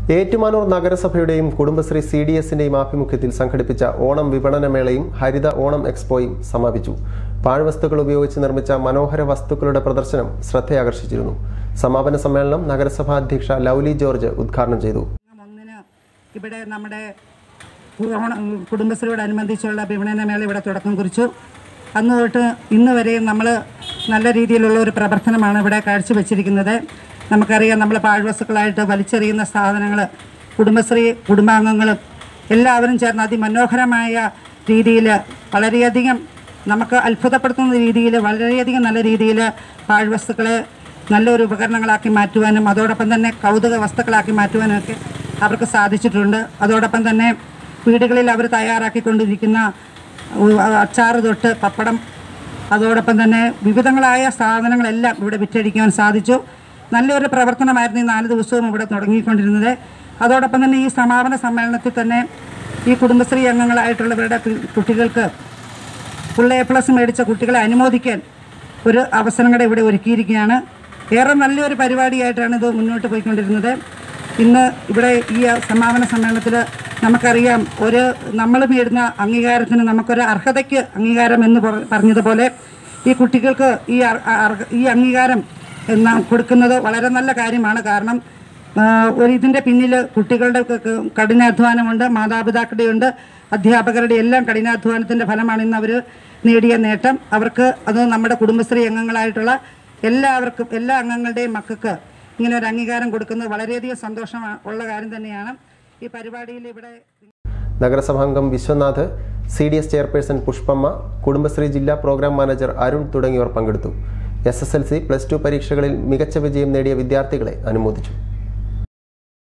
ഏറ്റുമാനൂർ നഗരസഭയുടെയും Kudumbashree C D എസിന്റെയും ആഭിമുഖ്യത്തിൽ സംഘടിപ്പിച്ച ഓണം വിപണന മേളയും ഹരിത ഓണം എക്സ്പോയും സമാപിച്ചു പാഴ്വസ്തുക്കൾ ഉപയോഗിച്ച് നിർമ്മിച്ച മനോഹര വസ്തുക്കളുടെ പ്രദർശനം ശ്രദ്ധയാകർഷിച്ചിരുന്നു സമാപന സമ്മേളനം നഗരസഭാ അധ്യക്ഷ ലൗലി ജോർജ് ഉദ്ഘാടനം ചെയ്തു ഒന്നിന് ഇവിടെ നമ്മുടെ ഓണ- കുടുംബശ്രീയോടനുബന്ധിച്ചുള്ള വിപണന മേള ഇവിടെ തുടക്കം കുറിച്ചു അന്ന് തൊട്ട് ഇന്ന് വരെയും നമ്മൾ നല്ല രീതിയിലുള്ള ഒരു പ്രവർത്തനമാണ് ഇവിടെ കാഴ്ചവെച്ചിരിക്കുന്നത് നമുക്കറിയാം നമ്മൾ പാഴ്വസ്തുക്കളായിട്ട് വലിച്ചെറിയുന്ന സാധനങ്ങൾ കുടുംബശ്രീ കുടുംബാംഗങ്ങളും എല്ലാവരും ചേർന്ന് അതിമനോഹരമായ രീതിയിൽ വളരെയധികം നമുക്ക് അത്ഭുതപ്പെടുത്തുന്ന രീതിയിൽ വളരെയധികം നല്ല രീതിയിൽ പാഴ്വസ്തുക്കളെ നല്ലൊരു ഉപകരണങ്ങളാക്കി മാറ്റുവാനും അതോടൊപ്പം തന്നെ കൗതുക വസ്തുക്കളാക്കി മാറ്റുവാനും ഒക്കെ അവർക്ക് സാധിച്ചിട്ടുണ്ട് അതോടൊപ്പം തന്നെ വീടുകളിൽ അവർ തയ്യാറാക്കിക്കൊണ്ടിരിക്കുന്ന ഉ- അച്ചാറ് തൊട്ട് പപ്പടം അതോടൊപ്പം തന്നെ വിവിധങ്ങളായ സാധനങ്ങളെല്ലാം ഇവിടെ വിറ്റഴിക്കാൻ സാധിച്ചു നല്ലൊരു പ്രവർത്തനമായിരുന്നു ഈ നാല് ദിവസവും ഇവിടെ തുടങ്ങിക്കൊണ്ടിരുന്നത് അതോടൊപ്പം തന്നെ ഈ സമാപന സമ്മേളനത്തിൽ തന്നെ ഈ കുടുംബശ്രീ അംഗങ്ങളായിട്ടുള്ളവരുടെ പി- കുട്ടികൾക്ക് ഫുൾ എ പ്ലസ് മേടിച്ച കുട്ടികളെ അനുമോദിക്കാൻ ഒരു അവസരം കൂടെ ഇവിടെ ഒരുക്കിയിരിക്കുകയാണ് ഏറെ നല്ലൊരു പരിപാടിയായിട്ടാണ് ഇത് മുന്നോട്ട് പോയിക്കൊണ്ടിരുന്നത് ഇന്ന് ഇവിടെ ഈ സമാപന സമ്മേളനത്തിൽ നമുക്കറിയാം ഒരു നമ്മൾ നേടുന്ന അംഗീകാരത്തിന് നമുക്കൊരു അർഹതയ്ക്ക് അംഗീകാരം എന്ന് പറ- പറഞ്ഞതുപോലെ ഈ കുട്ടികൾക്ക് ഈ അർ- അർഹ- ഈ അംഗീകാരം എന്ന കൊടുക്കുന്നത് വളരെ നല്ല കാര്യമാണ് കാരണം ആ, ഒരു ഇതിൻ്റെ പിന്നിൽ കുട്ടികളുടെ ക- ക- കഠിനാധ്വാനമുണ്ട് മാതാപിതാക്കളുടെയുണ്ട് അധ്യാപകരുടെ എല്ലാം കഠിനാധ്വാനത്തിൻ്റെ ഫലമാണ് ഇന്ന് അവർ നേടിയ നേട്ടം അവർക്ക് അത് നമ്മുടെ കുടുംബശ്രീ അംഗങ്ങളായിട്ടുള്ള എല്ലാവർക്കും എല്ലാ അംഗങ്ങളുടെയും മക്കൾക്ക് ഇങ്ങനെ ഒരു അംഗീകാരം കൊടുക്കുന്നത് വളരെയധികം സന്തോഷം ഉള്ള കാര്യം തന്നെയാണ് ഈ പരിപാടിയിൽ ഇവിടെ നഗരസഭാംഗം Vishwanath C D S chairperson Pushpamma Kudumbashree ജില്ലാ പ്രോഗ്രാം മാനേജർ അരുൺ തുടങ്ങിയവർ പങ്കെടുത്തു S S L C plus two പരീക്ഷകളിൽ മികച്ച വിജയം നേടിയ വിദ്യാർത്ഥികളെ അനുമോദിച്ചു